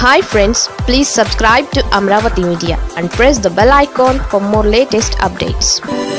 hi friends please subscribe to Amaravati media and press the bell icon for more latest updates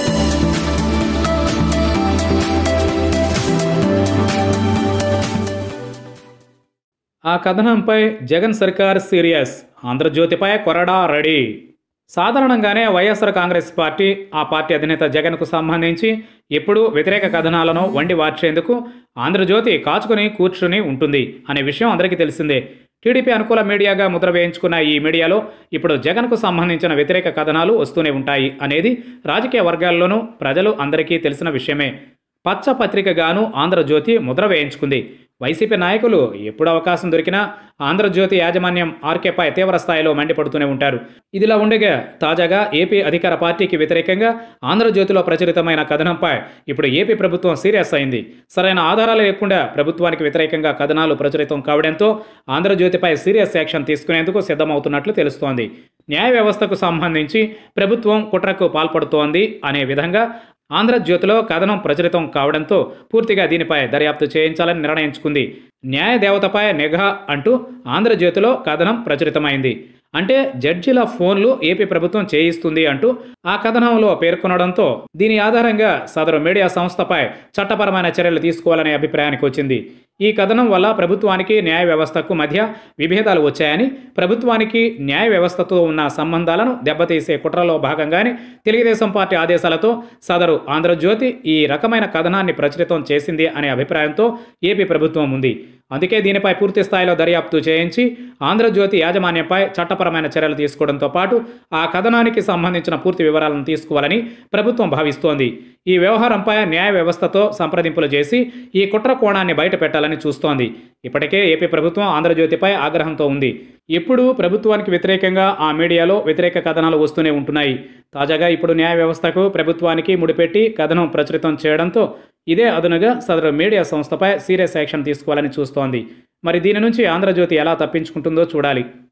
ఆ కథనంపై జగన్ సర్కార్ serious ఆంధ్రజ్యోతిపై కొరడా ready సాధారణంగానే వైఎస్ఆర్ కాంగ్రెస్ పార్టీ ఆ పార్టీ అధినేత జగన్కు సంబంధించి ఎప్పుడూ వ్యతిరేక కథనాలను వండి వార్చేందుకు ఆంధ్రజ్యోతి కాచుకుని కూర్చుని ఉంటుంది అనే విషయం అందరికీ తెలిసిందే టీడీపీ అనుకూల మీడియాగా ముద్ర వేయించుకున్న ఈ మీడియాలో ఇప్పుడు జగన్కు సంబంధించిన వ్యతిరేక కథనాలు వస్తూనే ఉంటాయి అనేది రాజకీయ వర్గాల్లోనూ ప్రజలు అందరికీ తెలిసిన విషయమే పచ్చ పత్రికగాను ఆంధ్రజ్యోతి ముద్ర వేయించుకుంది వైసీపీ నాయకులు ఎప్పుడు అవకాశం దొరికినా ఆంధ్రజ్యోతి యాజమాన్యం ఆర్కేపై తీవ్ర స్థాయిలో మండిపడుతూనే ఉంటారు ఇదిలా ఉండగా తాజాగా ఏపీ అధికార పార్టీకి వ్యతిరేకంగా ఆంధ్రజ్యోతిలో ప్రచురితమైన కథనంపై ఇప్పుడు ఏపీ ప్రభుత్వం సీరియస్ అయింది సరైన ఆధారాలు లేకుండా ప్రభుత్వానికి వ్యతిరేకంగా కథనాలు ప్రచురితం కావడంతో ఆంధ్రజ్యోతిపై సీరియస్ యాక్షన్ తీసుకునేందుకు సిద్ధమవుతున్నట్లు తెలుస్తోంది న్యాయ వ్యవస్థకు సంబంధించి ప్రభుత్వం కుట్రకు పాల్పడుతోంది అనే విధంగా ఆంధ్రజ్యోతిలో కథనం ప్రచురితం కావడంతో పూర్తిగా దీనిపై దర్యాప్తు చేయించాలని నిర్ణయించుకుంది న్యాయ దేవతపై నిఘా అంటూ ఆంధ్రజ్యోతిలో కథనం ప్రచురితమైంది అంటే జడ్జిల ఫోన్లు ఏపీ ప్రభుత్వం చేయిస్తుంది అంటూ ఆ కథనంలో పేర్కొనడంతో దీని ఆధారంగా సదరు మీడియా సంస్థపై చట్టపరమైన చర్యలు తీసుకోవాలనే అభిప్రాయానికి వచ్చింది ఈ కథనం వల్ల ప్రభుత్వానికి న్యాయ వ్యవస్థకు మధ్య విభేదాలు వచ్చాయని ప్రభుత్వానికి న్యాయ వ్యవస్థతో ఉన్న సంబంధాలను దెబ్బతీసే కుట్రలో భాగంగానే తెలుగుదేశం పార్టీ ఆదేశాలతో సదరు ఆంధ్రజ్యోతి ఈ రకమైన కథనాన్ని ప్రచురితం చేసింది అనే అభిప్రాయంతో ఏపీ ప్రభుత్వం ఉంది అందుకే దీనిపై పూర్తి స్థాయిలో దర్యాప్తు చేయించి ఆంధ్రజ్యోతి యాజమాన్యంపై చట్టపరమైన చర్యలు తీసుకోవడంతో పాటు ఆ కథనానికి సంబంధించిన పూర్తి వివరాలను తీసుకోవాలని ప్రభుత్వం భావిస్తోంది ఈ వ్యవహారంపై న్యాయ వ్యవస్థతో సంప్రదింపులు చేసి ఈ కుట్ర కోణాన్ని బయట పెట్టాలని చూస్తోంది ఇప్పటికే ఏపీ ప్రభుత్వం ఆంధ్రజ్యోతిపై ఆగ్రహంతో ఉంది ఎప్పుడూ ప్రభుత్వానికి వ్యతిరేకంగా ఆ మీడియాలో వ్యతిరేక కథనాలు వస్తూనే ఉంటున్నాయి తాజాగా ఇప్పుడు న్యాయ వ్యవస్థకు ప్రభుత్వానికి ముడిపెట్టి కథనం ప్రచురితం చేయడంతో ఇదే అదునుగా సదరు మీడియా సంస్థపై సీరియస్ యాక్షన్ తీసుకోవాలని చూస్తోంది మరి దీని నుంచి ఆంధ్రజ్యోతి ఎలా తప్పించుకుంటుందో చూడాలి